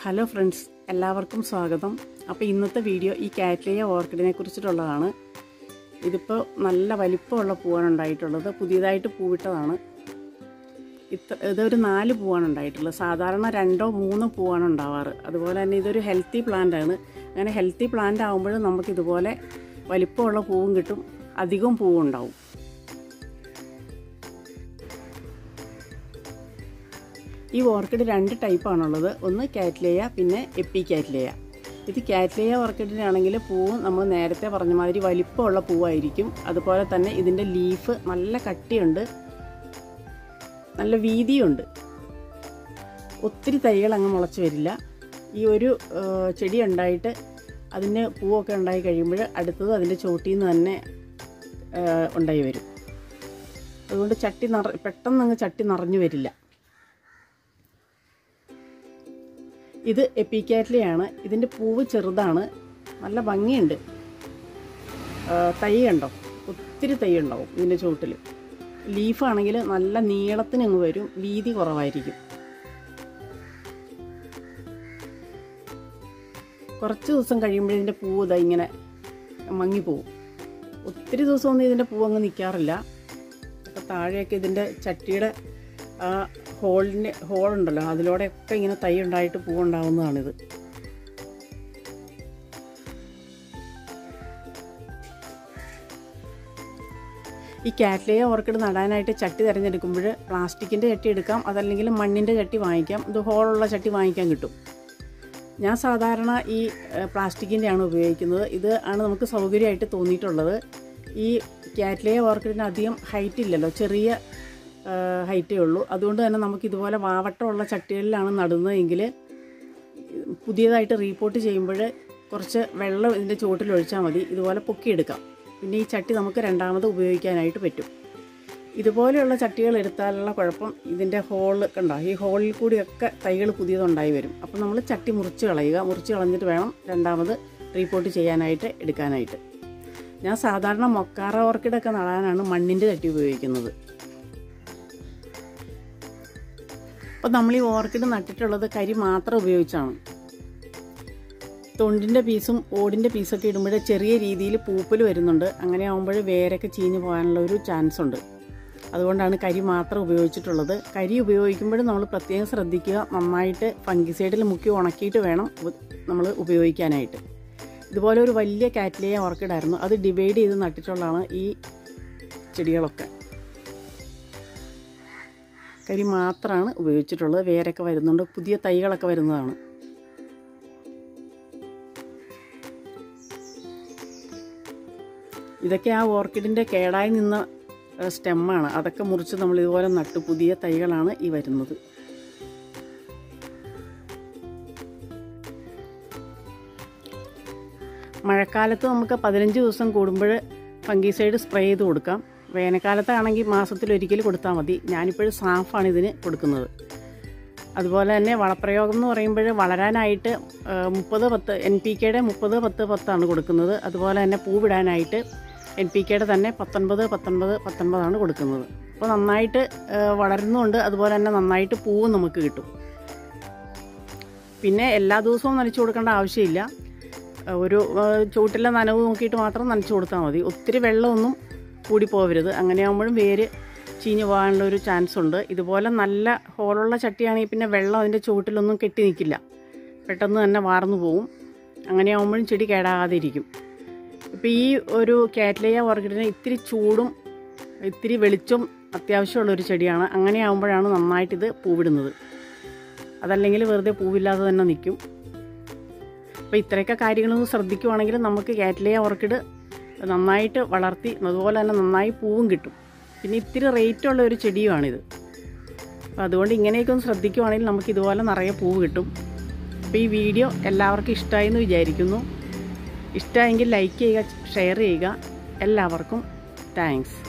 hello friends എല്ലാവർക്കും സ്വാഗതം അപ്പോൾ ഇന്നത്തെ വീഡിയോ ഈ കാറ്റ്ലിയ ഓർക്കിഡിനെ കുറിച്ചിട്ടുള്ളതാണ് ഇതിപ്പോൾ നല്ല വലിപ്പമുള്ള പൂവാണ് ഉണ്ടായിട്ടുള്ളത് പുതിയതായിട്ട് പൂവിട്ടതാണ് ഇത്ര ഇതൊരു നാല് പൂവാണ് ഉണ്ടായിട്ടുള്ളത് സാധാരണ രണ്ടോ മൂന്നോ പൂവാണ് ഉണ്ടാവാറ് അതുപോലെ തന്നെ ഇതൊരു ഹെൽത്തി പ്ലാന്റ് ആണ് അങ്ങനെ ഹെൽത്തി പ്ലാന്റ് ആകുമ്പോഴും നമുക്ക് ഇതുപോലെ വലിപ്പമുള്ള പൂവും കിട്ടും അധികം പൂവും ഉണ്ടാവും ഈ ഓർക്കിഡ് രണ്ട് ടൈപ്പാണുള്ളത് ഒന്ന് കാറ്റ്ലേയ പിന്നെ എപ്പി കാറ്റ്ലേയ ഇത് കാറ്റ്ലേയ ഓർക്കിഡിനാണെങ്കിൽ പൂവ് നമ്മൾ നേരത്തെ പറഞ്ഞ മാതിരി വലിപ്പമുള്ള പൂവായിരിക്കും അതുപോലെ തന്നെ ഇതിൻ്റെ ലീഫ് നല്ല കട്ടിയുണ്ട് നല്ല വീതിയുണ്ട് ഒത്തിരി തൈകൾ അങ്ങ് മുളച്ച് വരില്ല ഈ ഒരു ചെടി ഉണ്ടായിട്ട് അതിന് പൂവൊക്കെ ഉണ്ടായി കഴിയുമ്പോൾ അടുത്തത് അതിൻ്റെ ചോട്ടിൽ നിന്ന് തന്നെ ഉണ്ടായി വരും അതുകൊണ്ട് ചട്ടി നിറ പെട്ടെന്ന് അങ്ങ് ചട്ടി നിറഞ്ഞു വരില്ല ഇത് എപ്പിക്കാറ്റ്ലിയാണ് ഇതിൻ്റെ പൂവ് ചെറുതാണ് നല്ല ഭംഗിയുണ്ട് തൈ കണ്ടോ ഒത്തിരി തൈ ഉണ്ടാവും ഇതിൻ്റെ ചുവട്ടിൽ ലീഫാണെങ്കിൽ നല്ല നീളത്തിന് അങ്ങ് വരും വീതി കുറവായിരിക്കും കുറച്ച് ദിവസം കഴിയുമ്പോൾ ഇതിൻ്റെ പൂവ് ഇതാ ഇങ്ങനെ മങ്ങിപ്പോവും ഒത്തിരി ദിവസമൊന്നും ഇതിൻ്റെ പൂവ് അങ്ങ് നിൽക്കാറില്ല അപ്പോൾ താഴെയൊക്കെ ഇതിൻ്റെ ചട്ടിയുടെ ആ ഹോളിന് ഹോളുണ്ടല്ലോ അതിലൂടെയൊക്കെ ഇങ്ങനെ തൈ ഉണ്ടായിട്ട് പൂവുണ്ടാവുന്നതാണിത് ഈ കാറ്റ്ലിയ ഓർക്കിഡ് നടാനായിട്ട് ചട്ടി തിരഞ്ഞെടുക്കുമ്പോൾ പ്ലാസ്റ്റിക്കിൻ്റെ ചട്ടി എടുക്കാം അതല്ലെങ്കിൽ മണ്ണിൻ്റെ ചട്ടി വാങ്ങിക്കാം ഇത് ഹോളുള്ള ചട്ടി വാങ്ങിക്കാൻ കിട്ടും ഞാൻ സാധാരണ ഈ പ്ലാസ്റ്റിക്കിൻ്റെയാണ് ഉപയോഗിക്കുന്നത് ഇത് ആണ് നമുക്ക് സൗകര്യമായിട്ട് തോന്നിയിട്ടുള്ളത് ഈ കാറ്റ്ലിയ ഓർക്കിഡിന് അധികം ഹൈറ്റ് ഇല്ലല്ലോ ചെറിയ ഹൈറ്റേ ഉള്ളൂ അതുകൊണ്ട് തന്നെ നമുക്ക് ഇതുപോലെ വാവട്ടമുള്ള ചട്ടികളിലാണ് നടുന്നതെങ്കിൽ പുതിയതായിട്ട് റീപോർട്ട് ചെയ്യുമ്പോൾ കുറച്ച് വെള്ളം ഇതിൻ്റെ ചുവട്ടിൽ ഒഴിച്ചാൽ മതി ഇതുപോലെ പൊക്കിയെടുക്കാം പിന്നെ ഈ ചട്ടി നമുക്ക് രണ്ടാമത് ഉപയോഗിക്കാനായിട്ട് പറ്റും ഇതുപോലെയുള്ള ചട്ടികൾ എടുത്താലുള്ള കുഴപ്പം ഇതിൻ്റെ ഹോൾ കണ്ടോ ഈ ഹോളിൽ കൂടിയൊക്കെ തൈകൾ പുതിയതുണ്ടായി വരും അപ്പം നമ്മൾ ചട്ടി മുറിച്ച് കളയുക മുറിച്ച് കളഞ്ഞിട്ട് വേണം രണ്ടാമത് റീപോർട്ട് ചെയ്യാനായിട്ട് എടുക്കാനായിട്ട് ഞാൻ സാധാരണ മൊക്കാറ ഓർക്കിഡൊക്കെ നടാനാണ് മണ്ണിൻ്റെ ചട്ടി ഉപയോഗിക്കുന്നത് അപ്പോൾ നമ്മൾ ഈ ഓർക്കിഡ് നട്ടിട്ടുള്ളത് കരി മാത്രം ഉപയോഗിച്ചാണ് തൊണ്ടിൻ്റെ പീസും ഓടിൻ്റെ പീസൊക്കെ ഇടുമ്പോൾ ചെറിയ രീതിയിൽ പൂപ്പൽ വരുന്നുണ്ട് അങ്ങനെ ആകുമ്പോൾ വേരൊക്കെ ചീഞ്ഞു പോകാനുള്ള ഒരു ചാൻസ് ഉണ്ട് അതുകൊണ്ടാണ് കരി മാത്രം ഉപയോഗിച്ചിട്ടുള്ളത് കരി ഉപയോഗിക്കുമ്പോൾ നമ്മൾ പ്രത്യേകം ശ്രദ്ധിക്കുക നന്നായിട്ട് ഫംഗിസൈഡിൽ മുക്കി ഉണക്കിയിട്ട് വേണം നമ്മൾ ഉപയോഗിക്കാനായിട്ട് ഇതുപോലെ ഒരു വലിയ കാറ്റ്ലിയ ഓർക്കിഡായിരുന്നു അത് ഡിവൈഡ് ചെയ്ത് നട്ടിട്ടുള്ളതാണ് ഈ ചെടികളൊക്കെ കരി മാത്രമാണ് ഉപയോഗിച്ചിട്ടുള്ളത് വേരൊക്കെ വരുന്നുണ്ട് പുതിയ തൈകളൊക്കെ വരുന്നതാണ് ഇതൊക്കെ ആ ഓർക്കിഡിൻ്റെ കേടായി നിന്ന സ്റ്റെമ്മാണ് അതൊക്കെ മുറിച്ച് നമ്മൾ ഇതുപോലെ നട്ടു പുതിയ തൈകളാണ് ഈ വരുന്നത് മഴക്കാലത്ത് നമുക്ക് പതിനഞ്ച് ദിവസം കൂടുമ്പോൾ ഫംഗിസൈഡ് സ്പ്രേ ചെയ്ത് കൊടുക്കാം വേനൽക്കാലത്താണെങ്കിൽ മാസത്തിലൊരിക്കൽ കൊടുത്താൽ മതി ഞാനിപ്പോഴും സാഫാണ് ഇതിന് കൊടുക്കുന്നത് അതുപോലെ തന്നെ വളപ്രയോഗം എന്ന് പറയുമ്പോൾ വളരാനായിട്ട് മുപ്പത് പത്ത് എൻ പി കെയുടെ മുപ്പത് പത്ത് പത്താണ് കൊടുക്കുന്നത് അതുപോലെ തന്നെ പൂവിടാനായിട്ട് എൻ പി കെയുടെ തന്നെ പത്തൊൻപത് പത്തൊൻപത് പത്തൊൻപതാണ് കൊടുക്കുന്നത് അപ്പോൾ നന്നായിട്ട് വളരുന്നുണ്ട് അതുപോലെ തന്നെ നന്നായിട്ട് പൂവും നമുക്ക് കിട്ടും പിന്നെ എല്ലാ ദിവസവും നനച്ചു കൊടുക്കേണ്ട ആവശ്യമില്ല ഒരു ചൂട്ടിലെ നനവ് നോക്കിയിട്ട് മാത്രം നനച്ചു കൊടുത്താൽ മതി ഒത്തിരി വെള്ളമൊന്നും കൂടി പോകരുത് അങ്ങനെയാകുമ്പോഴും വേര് ചീഞ്ഞു പോകാനുള്ള ഒരു ചാൻസ് ഉണ്ട് ഇതുപോലെ നല്ല ഹോളുള്ള ചട്ടിയാണെങ്കിൽ പിന്നെ വെള്ളം അതിൻ്റെ ചുവട്ടിലൊന്നും കെട്ടി നിൽക്കില്ല പെട്ടെന്ന് തന്നെ വാർന്നു പോവും അങ്ങനെയാകുമ്പോഴും ചെടി കേടാകാതെ ഇരിക്കും ഇപ്പോൾ ഈ ഒരു കാറ്റ്ലിയ ഓർക്കിഡിന് ഇത്തിരി ചൂടും ഇത്തിരി വെളിച്ചം അത്യാവശ്യമുള്ള ഒരു ചെടിയാണ് അങ്ങനെയാകുമ്പോഴാണ് നന്നായിട്ടിത് പൂവിടുന്നത് അതല്ലെങ്കിൽ വെറുതെ പൂവില്ലാതെ തന്നെ നിൽക്കും അപ്പോൾ ഇത്രയൊക്കെ കാര്യങ്ങളൊന്ന് ശ്രദ്ധിക്കുവാണെങ്കിൽ നമുക്ക് കാറ്റ്ലിയ ഓർക്കിഡ് നന്നായിട്ട് വളർത്തി അതുപോലെ തന്നെ നന്നായി പൂവും കിട്ടും പിന്നെ ഇത്തിരി റേറ്റുള്ള ഒരു ചെടിയുമാണിത് അപ്പോൾ അതുകൊണ്ട് ഇങ്ങനെയൊക്കെ ഒന്ന് ശ്രദ്ധിക്കുവാണെങ്കിൽ നമുക്ക് ഇതുപോലെ നിറയെ പൂവ് കിട്ടും അപ്പോൾ ഈ വീഡിയോ എല്ലാവർക്കും ഇഷ്ടമായി എന്ന് വിചാരിക്കുന്നു ഇഷ്ടമായെങ്കിൽ ലൈക്ക് ചെയ്യുക ഷെയർ ചെയ്യുക എല്ലാവർക്കും താങ്ക്സ്